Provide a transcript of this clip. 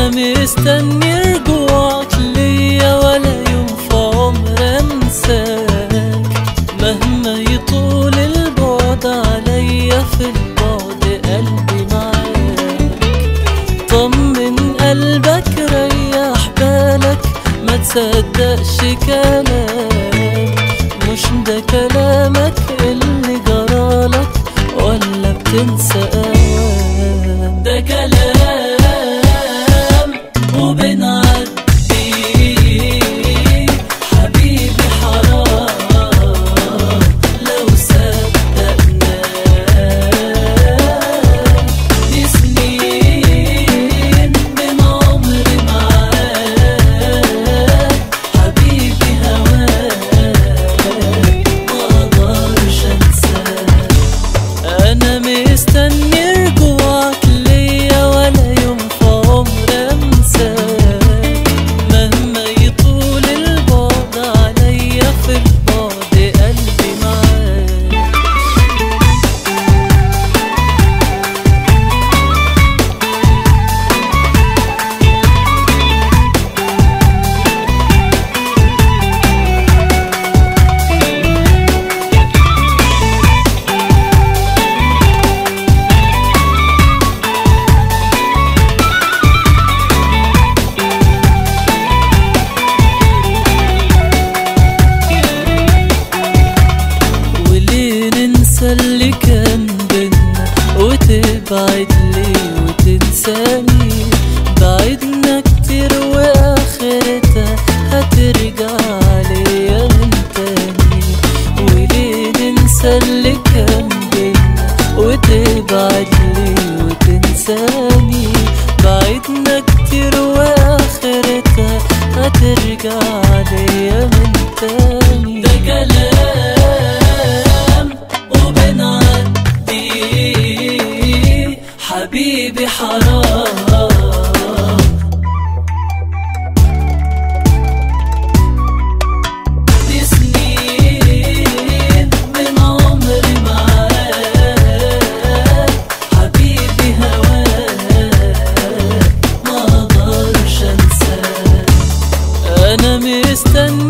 انا مستني رجوعك ليا ولا يوم في عمر انساك مهما يطول البعد عليا في البعد قلبي معاك طمن قلبك ريح بالك ما تصدقش كلام مش ده كلامك اللي جرالك ولا بتنسى أوام ده كلام وبنعدي حبيبي حرام لو صدقناه دي سنين من عمري معاك حبيبي هواك مقدرش انساك انا مستني رجوعك ليا ولا يوم في عمر انساك مهما يطول البعد عليا في البعد قلبي معاك وليه ننسى اللي كان بينا وتبعد ليه وتنساني بعدنا كتير واخرتها هترجع ليا من تاني وليه ننسى اللي كان بينا وتبعد ليه وتنساني بعدنا كتير واخرتها هترجع ليا من تاني ده كلام وبنعدي حبيبي حرام دي سنين من عمري معاك حبيبي هواك ما اقدرش انساك انا مستني